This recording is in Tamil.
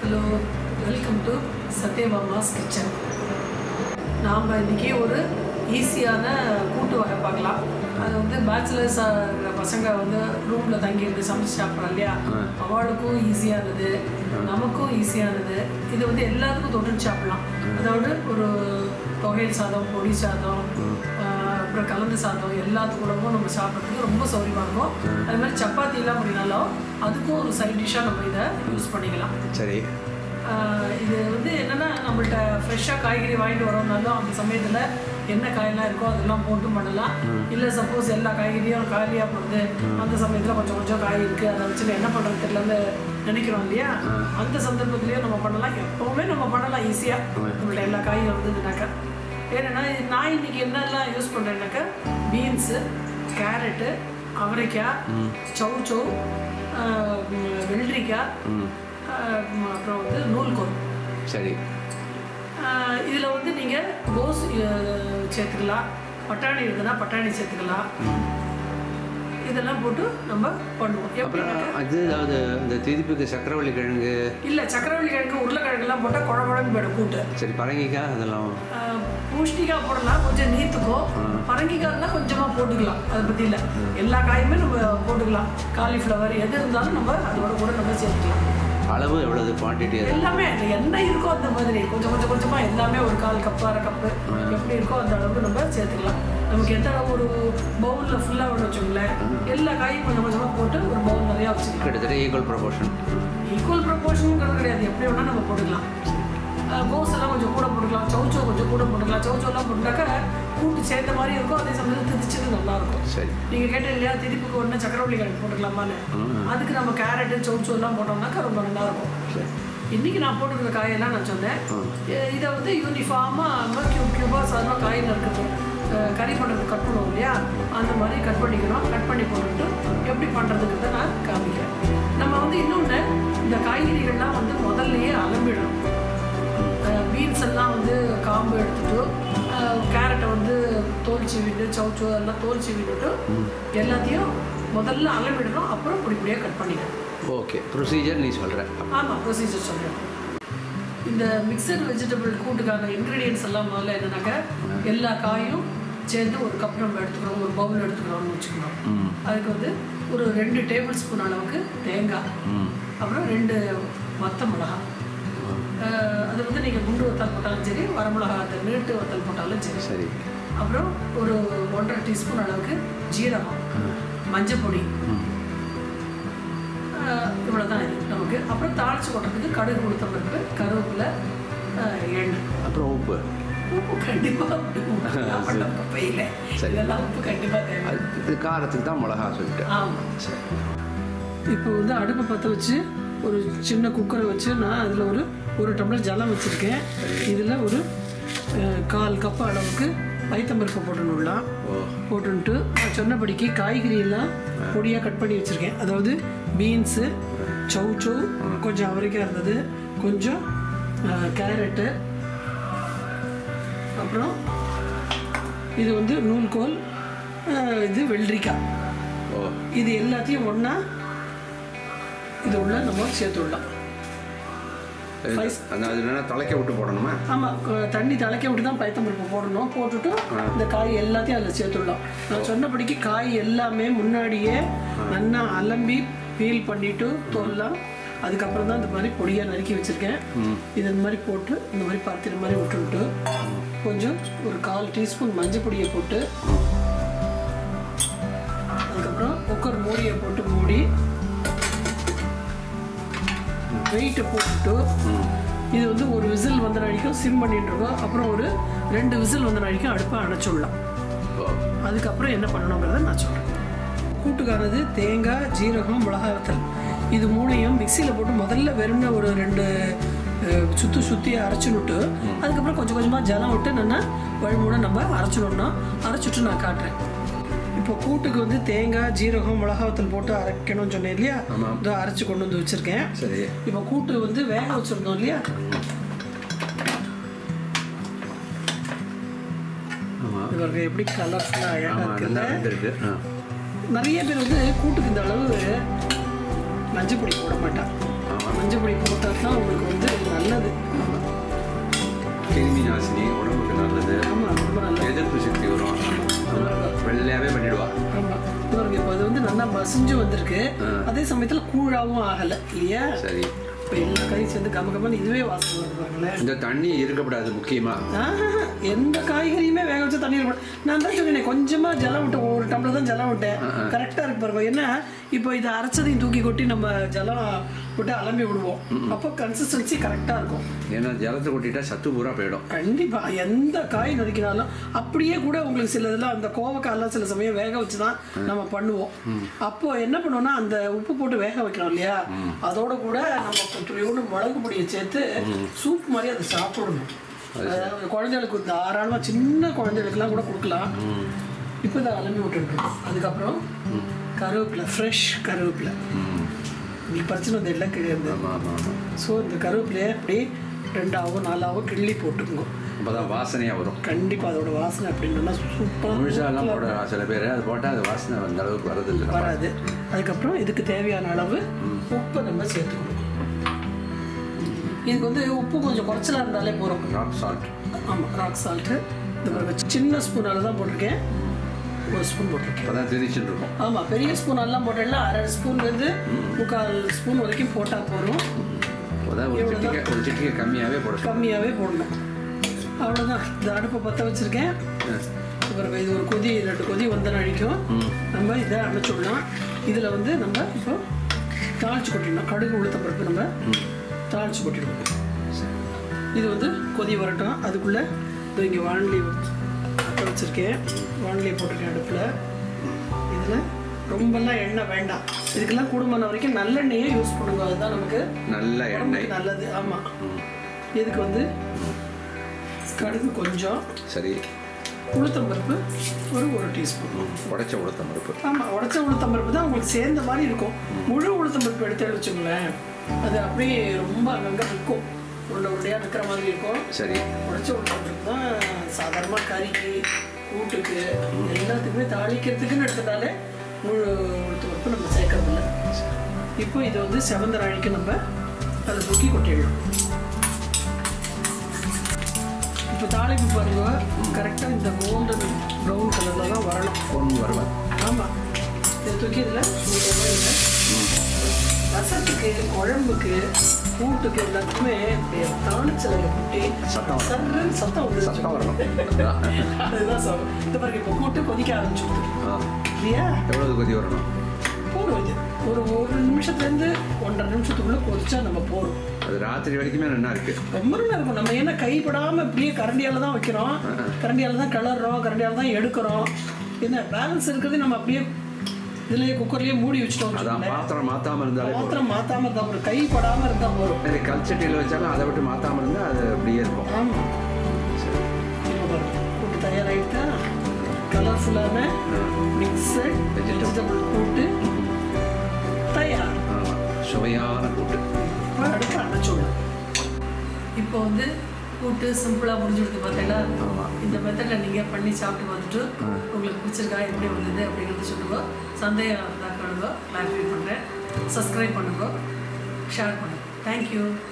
Hello welcome to Sathyabama's kitchen நாம் இன்றைக்கி ஒரு ஈஸியான கூட்டு வகை பார்க்கலாம் அது வந்து பேச்சுலர்ஸ் பசங்க வந்து ரூமில் தங்கி இருந்து சமைச்சு சாப்பிட்றோம் இல்லையா அவளுக்கும் ஈஸியானது நமக்கும் ஈஸியானது இது வந்து எல்லாத்துக்கும் தொட்டு சாப்பிடலாம் அதாவது ஒரு தொகையல் சாதம் பொடி சாதம் ஆஹ், அப்புறம் கலந்து சாதம் எல்லாத்துக்கூடவும் நம்ம சாப்பிட்றதுக்கு ரொம்ப சௌரியமாக இருக்கும் அது மாதிரி சப்பாத்திலாம் அப்படின்னாலும் அதுக்கும் ஒரு சைட் டிஷ்ஷாக நம்ம இதை யூஸ் பண்ணிக்கலாம் சரி ஆஹ் இது வந்து என்னன்னா நம்மள்ட்ட ஃப்ரெஷ்ஷாக காய்கறி வாங்கிட்டு வரோம்னாலும் அந்த சமயத்தில் என்ன காயெல்லாம் இருக்கோ அதெல்லாம் போட்டு பண்ணலாம் இல்லை சப்போஸ் எல்லா காய்கறியும் காலியாக போகுது அந்த சமயத்தில் கொஞ்சம் கொஞ்சம் காய் இருக்குது அதை வச்சு என்ன பண்ணுறது தெரியலன்னு நினைக்கிறோம் இல்லையா அந்த சந்தர்ப்பத்திலையும் நம்ம பண்ணலாம் எப்போவுமே நம்ம பண்ணலாம் ஈஸியாக நம்மள்ட்ட எல்லா காயும் வந்ததுனாக்கா ஏன்னா நான் இன்னைக்கு என்னெல்லாம் யூஸ் பண்ணுறேன்னாக்கா பீன்ஸு கேரட்டு அவரைக்காய் சவு சவு ஆஹ் வெள்ளரிக்காய் ஆஹ் அப்புறம் வந்து நூல்கோல் சரி இதில் வந்து நீங்கள் கோஸ் ஆஹ் சேர்த்துக்கலாம் பட்டாணி இருக்குன்னா பட்டாணி சேர்த்துக்கலாம் இதெல்லாம் போட்டு நம்ம பண்ணுவோம் அப்புறம் எப்படின்னாக்கா அது அதாவது இந்த திருப்பிக்கு சக்கரவள்ளி கிழங்கு இல்லை சக்கரவள்ளி கிழங்கு உருளைக்கிழங்குலாம் போட்டால் குழ குழம்பு போயிடும் கூட்டு சரி பரங்கிக்காய் அதெல்லாம் ஆஹ் பூஷ்ணிக்காய் போடலாம் கொஞ்சம் நீத்துக்கும் பரங்கிக்காய் இருந்தால் கொஞ்சமாக போட்டுக்கலாம் அதை பற்றி இல்லை எல்லா காயுமே நம்ம போட்டுக்கலாம் காலிஃப்ளவர் எது இருந்தாலும் நம்ம அதோட கூட நம்ம சேர்த்துக்கலாம் அளவு எவ்வளவு குவான்டிட்டி அது எல்லாமே என்ன இருக்கோ அந்த மாதிரி கொஞ்சம் கொஞ்சம் கொஞ்சமாக எல்லாமே ஒரு கால் கப்பு அரை கப்பு எப்படி இருக்கோ அந்த அளவுக்கு நம்ம சேர்த்துக்கலாம் நமக்கு எந்த அளவு ஒரு பவுலில் ஃபுல்லாக வேணும் வச்சுக்கோங்களேன் எல்லா காயும் கொஞ்சம் கொஞ்சமாக போட்டு ஒரு பவுல் நிறையா வச்சுக்கலாம் கிட்டத்தட்ட ஈக்குவல் ப்ரொபோர்ஷன் ஈக்குவல் ப்ரொபோர்ஷனுங்கிறது கிடையாது எப்படி வேணால் நம்ம போட்டுக்கலாம் கோஸ் எல்லாம் கொஞ்சம் கூட போட்டுக்கலாம் சவுச்சோ கொஞ்சம் கூட போட்டுக்கலாம் சவுச்சோலாம் போட்டுனாக்கா கூட்டு சேர்த்த மாதிரி இருக்கும் அதே சமயத்தில் திதிச்சது நல்லா இருக்கும் சரி நீங்கள் கேட்ட இல்லையா திதிப்புக்கு ஒன்று சக்கரவள்ளி கிழங்கு போட்டுக்கலாமான்னு அதுக்கு நம்ம கேரட்டு சவுச்சோ எல்லாம் போட்டோம்னாக்கா ரொம்ப நல்லா இருக்கும் சரி இன்னைக்கு நான் போட்டுருக்க காயெல்லாம் நான் சொன்னேன் எ- இதை வந்து யூனிஃபார்மாக நம்ம கியூப் கியூபாக சாதாரண காயில் இருக்குது கறி பண்ணுறது கட் பண்ணுவோம் இல்லையா அந்த மாதிரி கட் பண்ணிக்கணும் கட் பண்ணி போட்டுட்டு எப்படி பண்ணுறதுங்கிறத நான் காமிக்கிறேன் நம்ம வந்து இன்னொன்று இந்த காய்கறிகள்லாம் வந்து முதல்லயே அலம்பிடணும் பீன்ஸ் எல்லாம் வந்து காம்பு எடுத்துட்டு கேரட்டை வந்து தோல் சீவிட்டு சவுச்சோ எல்லாம் தோல் சீவிட்டு எல்லாத்தையும் முதல்ல அலம்பிடணும் அப்புறம் பொடி பொடியாக கட் பண்ணிக்கணும் ஓகே ப்ரொசீஜர் நீ சொல்கிற ஆமாம் ப்ரொசீஜர் சொல்கிறேன் இந்த மிக்சர் வெஜிடபிள் கூட்டுக்கான இன்க்ரீடியன்ஸ் எல்லாம் முதல்ல என்னன்னாக்கா எல்லா காயும் சேர்ந்து ஒரு கப் நம்ம எடுத்துக்கிறோம் ஒரு பவுல் எடுத்துக்கிறோம்னு வச்சுக்கணும் ம் அதுக்கு வந்து ஒரு ரெண்டு டேபிள் ஸ்பூன் அளவுக்கு தேங்காய் ம் அப்புறம் ரெண்டு வத்த மிளகாய் அஹ் அது வந்து நீங்கள் குண்டு வத்தல் போட்டாலும் சரி வரமிளகா அந்த நீட்டு வத்தல் போட்டாலும் சரி சரி அப்புறம் ஒரு ஒன்றரை டீஸ்பூன் அளவுக்கு ஜீரகம் மஞ்சள் பொடி ம் இவ்வளோ தான் இது நமக்கு அப்புறம் தாளிச்சு கொட்டுறதுக்கு கடுகு கொடுத்த பருப்பு கருவேப்பிலை ஆஹ் எண்ணெய் அப்புறம் உப்பு உப்பு கண்டிப்பாக பண்ண பையில் சரி. இதெல்லாம் உப்பு கண்டிப்பாக தேவை அது இது காரத்துக்கு தான் மிளகா சொல்லிட்டு ஆமாம் சரி இப்போ வந்து அடுப்பை பற்ற வச்சு ஒரு சின்ன குக்கரை வச்சு நான் அதில் ஒரு ஒரு டம்ளர் ஜலம் வச்சுருக்கேன் இதில் ஒரு ஆஹ், கால் கப் அளவுக்கு பைத்தம்பருப்பு போட்டுடலாம் ஓ போட்டுன்ட்டு நான் சொன்னபடிக்கு காய்கறி எல்லாம் பொடியாக கட் பண்ணி வச்சுருக்கேன் அதாவது பீன்ஸு சவு சவு கொஞ்சம் அவரைக்காய் இருந்தது கொஞ்சம் அஹ், கேரட்டு அப்புறம் இது வந்து நூல்கோல் அஹ், இது வெள்ளரிக்காய் ஓ இது எல்லாத்தையும் ஒன்றா இது உள்ள நம்ம சேர்த்து விடலாம் அது அது என்னன்னா தலைக்க விட்டு போடணுமா ஆமாம் தண்ணி தலைக்க விட்டு தான் பைத்தம்பருப்பு போடணும் போட்டுட்டு இந்த காய் எல்லாத்தையும் அதில் சேர்த்துடலாம் நான் சொன்னபடிக்கு காய் எல்லாமே முன்னாடியே நல்லா அலம்பி பீல் பண்ணிட்டு தோல்லாம் அதுக்கப்புறம் தான் இந்த மாதிரி பொடியாக நறுக்கி வச்சுருக்கேன் இது இந்த மாதிரி போட்டு இந்த மாதிரி பருத்தின மாதிரி விட்டுவிட்டு கொஞ்சம் ஒரு கால் டீஸ்பூன் மஞ்சள் பொடியை போட்டு அதுக்கப்புறம் குக்கர் மூடியை போட்டு மூடி வெயிட்டை போட்டுட்டு இது வந்து ஒரு விசில் வந்த நாளைக்கும் சிம் பண்ணிட்டு இருக்கோம் அப்புறம் ஒரு ரெண்டு விசில் வந்த நாளைக்கும் அடுப்பை அணைச்சுடலாம் ஓ அதுக்கப்புறம் என்ன பண்ணணுங்கிறத நான் சொல்கிறேன் கூட்டுக்கானது தேங்காய் ஜீரகம் மிளகாய் வத்தல் இது மூணையும் மிக்சியில் போட்டு முதல்ல வெறும்ன ஒரு ரெண்டு அஹ், சுத்து சுற்றி அரைச்சுனுட்டு அதுக்கப்புறம் கொஞ்சம் கொஞ்சமாக ஜலம் விட்டு நல்லா வழிமூட நம்ம அரைச்சிடணும் அரைச்சிட்டு நான் காட்டுறேன் இப்போ கூட்டுக்கு வந்து தேங்காய் ஜீரகம் மிளகாய் வத்தல் போட்டு அரைக்கணும்னு சொன்னேன் இல்லையா ஆமாம். இதோ அரைச்சி கொண்டு வந்து வச்சுருக்கேன் சரி இப்போ கூட்டு வந்து வேக வச்சுருந்தோம் இல்லையா ஆமாம் இவருக்கு எப்படி கலர்ஃபுல்லாக அழகாக ஆமாம் இருக்குல்ல நல்லா வந்திருக்கு ஆ நிறைய பேர் வந்து கூட்டுக்கு இந்த அளவு மஞ்சள் பொடி போட மாட்டான் ஆமாம் மஞ்சள் மஞ்சள் பொடி போட்டால் தான் உங்களுக்கு வந்து நல்லது கிருமி நாசினி உடம்புக்கு நல்லது ஆமாம் ரொம்ப நல்லது எதிர்ப்பு சக்தி வரும் வெள்ளையாவே பண்ணிடுவா ஆமாம் பாருங்க இப்போ அது வந்து நல்லா மசிஞ்சு வந்திருக்கு ஆ. அதே சமயத்தில் கூழாவும் ஆகலை இல்லையா சரி இப்போ எல்லா காயும் சேர்ந்து கம கமன்னு இதுவே வாசனை வருவாங்களே இந்த தண்ணி இருக்கக்கூடாது முக்கியமா ஆஹா, எந்த காய்கறியுமே வேக வச்ச தண்ணி இருக்கணும் நான் தான் சொன்னேனே கொஞ்சமா ஜலம் விட்டேன் ஒரு டம்ளர் தான் ஜலம் விட்டேன் கரெக்டாக இருக்கு பாருங்க என்ன இப்போ இதை அரைச்சதையும் தூக்கி கொட்டி நம்ம ஜலம் விட்டு அலம்பி விடுவோம் அப்போ கன்சிஸ்டன்சி கரெக்டாக இருக்கும் ஏன்னா ஜலத்தை கொட்டிட்டா சத்து பூரா போயிடும் கண்டிப்பா எந்த காய் நறுக்கினாலும் அப்படியே கூட உங்களுக்கு சில இதெல்லாம் அந்த கோவக்காயெல்லாம் சில சமயம் வேக வச்சு தான் நம்ம பண்ணுவோம் அப்போ என்ன பண்ணுவோம்னா அந்த உப்பு போட்டு வேக வைக்கிறோம் இல்லையா அதோட கூட நம்ம கொஞ்சோண்டு மிளகு பொடியை சேர்த்து சூப் மாதிரி அதை சாப்பிடணும் அதாவது குழந்தைகளுக்கு தாராளமாக சின்ன குழந்தைகளுக்குலாம் கூட கொடுக்கலாம் இப்போ இதை அலம்பி விட்டுருக்கோம் அதுக்கப்புறம் கருவேப்பிலை ஃப்ரெஷ் கருவேப்பிலை உங்களுக்கு பிரச்சனை வந்து எல்லாம் கிடையாது ஆமா ஆமா ஆமா ஸோ இந்த கருவேப்பிலையை அப்படியே ரெண்டாவோ நாலாவோ கிள்ளி போட்டுக்கோங்க அப்பதான் வாசனையா வரும் கண்டிப்பாக அதோட வாசனை அப்படின்னா சூப்பராக முழுசாலாம் போட சில பேர் அது போட்டால் அது வாசனை அந்த அளவுக்கு வரதில்லை வராது அதுக்கப்புறம் இதுக்கு தேவையான அளவு உப்பை நம்ம சேர்த்துக்கணும் இதுக்கு வந்து உப்பு கொஞ்சம் குறைச்சலா இருந்தாலே போதும் ராக் சால்ட் ஆமாம் ராக் சால்ட்டு இந்த பாருங்க சின்ன ஸ்பூனால தான் போட்டிருக்கேன் ஒரு ஸ்பூன் போட்டிருக்கேன் அப்பதான் தெரிச்சுட்டு இருக்கும் ஆமாம் பெரிய ஸ்பூன் எல்லாம் போட்டேன்னா அரை ஸ்பூன் வந்து முக்கால் ஸ்பூன் வரைக்கும் போட்டால் போதும் அப்பதான் ஒரு சிட்டிக்கை ஒரு சிட்டிக்கை கம்மியாவே போட சொல்லுங்க. கம்மியாகவே போடணும் அவ்வளோதான் இந்த அடுப்பை பற்ற வச்சுருக்கேன் அப்புறம் இது ஒரு கொதி ரெண்டு கொதி வந்த அழிக்கும் நம்ம இதை அணைச்சிடலாம் இதில் வந்து நம்ம இப்போ தாளிச்சு கொட்டிடணும் கடுகு உளுத்த பருப்பு நம்ம தாளிச்சு கொட்டிடுவோம் இது வந்து கொதி வரட்டும் அதுக்குள்ளே இது இங்கே வானலி பற்ற வச்சுருக்கேன் வானலி போட்டிருக்கேன் அடுப்பில் இதில் ரொம்பலாம் எண்ணெய் வேண்டாம் இதுக்கெல்லாம் கூடுமான வரைக்கும் நல்லெண்ணெயே யூஸ் பண்ணுங்க அதுதான் நமக்கு நல்ல எண்ணெய் உடம்புக்கு நல்லது ஆமாம் இதுக்கு வந்து கடுகு கொஞ்சம் சரி உளுத்தம்பருப்பு ஒரு ஒரு டீஸ்பூன் ம், உடைச்ச உளுத்தம் பருப்பு ஆமாம் உடச்ச உளுத்தம்பருப்பு தான் உங்களுக்கு சேர்ந்த மாதிரி இருக்கும் முழு உளுத்தம்பருப்பு எடுத்து வச்சுங்களேன் அது அப்படியே ரொம்ப அங்கங்கே நிற்கும் உருண்டை உருண்டையாக நிற்கிற மாதிரி இருக்கும் சரி உடச்ச உளுத்தம்பருப்பு தான் சாதாரணமாக கறிக்கு கூட்டுக்கு எல்லாத்துக்குமே தாளிக்கிறதுக்குன்னு எடுத்துட்டாலே முழு உளுத்தம்பருப்பு நம்ம சேர்க்கறதில்ல இப்போ இது வந்து செவந்த நாளைக்கு நம்ம அதை தூக்கி கொட்டிடலாம் இப்போ தாளிப்பு பாருங்க கரெக்டாக இந்த கோல்டன் ப்ரௌன் கலரில் தான் வரணும் பொண்ணு வருவேன் ஆமாம் இதை தூக்கி இதில் சூடாக இல்லை ரசத்துக்கு குழம்புக்கு கூட்டுக்கு எல்லாத்துக்குமே அப்படியே தாளிச்சலை கொட்டி சத்தம் வரும். சர்றன்னு சத்தம் வந்து சத்தம் வரணும் அதான். அதுதான் சொல்றேன் இந்த பாருங்க இப்போ கூட்டு கொதிக்க ஆரம்பிச்சு ஆ. இல்லையா எவ்வளவு கொதி வரணும் போதும் இது ஒரு ஒரு நிமிஷத்துலேருந்து ஒன்றரை நிமிஷத்துக்குள்ளே கொதிச்சா நம்ம போதும் அது ராத்திரி வரைக்குமே நல்லா இருக்கு ரொம்ப நல்லா இருக்கும் நம்ம என்ன கைப்படாமல் இப்படியே கரண்டியால் தான் வைக்கிறோம் கரண்டியால் தான் கிளறோம் கரண்டியால் தான் எடுக்கிறோம் என்ன பேலன்ஸ் இருக்கிறது நம்ம அப்படியே இதுலயே குக்கர்லயே மூடி வச்சுட்டோம் அதான் வச்சுக்கோங்களேன். பாத்திரம் மாத்தாம இருந்தாலே போதும் பாத்திரம் மாத்தாம இருந்தா ஒரு கை படாம இருந்தா போதும் சரி கல்ச்சட்டியில் வச்சாலும் அதை விட்டு மாத்தாம இருந்தா அது அப்படியே இருக்கும் ஆமா சரி இப்போ பாருங்க கூட்டு தயாராகிட்டா கலர்ஃபுல்லான மிக்சட் வெஜிடபிள் கூட்டு தயார் ஆமா. சுவையான கூட்டு இப்போ அடுப்பு அணைச்சோம் இப்போ வந்து கூட்டு சிம்பிளாக முடிஞ்சுடுது பார்த்தீங்களா ஆமாம் இந்த மெத்தடில் நீங்கள் பண்ணி சாப்பிட்டு பார்த்துட்டு உங்களுக்கு பிடிச்சிருக்கா எப்படி வந்தது அப்படிங்கிறத சொல்லுங்க சந்தேகம் இருந்தால் கேளுங்க கிளாரிஃபை பண்ணுறேன் சப்ஸ்கிரைப் பண்ணுங்க ஷேர் பண்ணுங்க தேங்க்யூ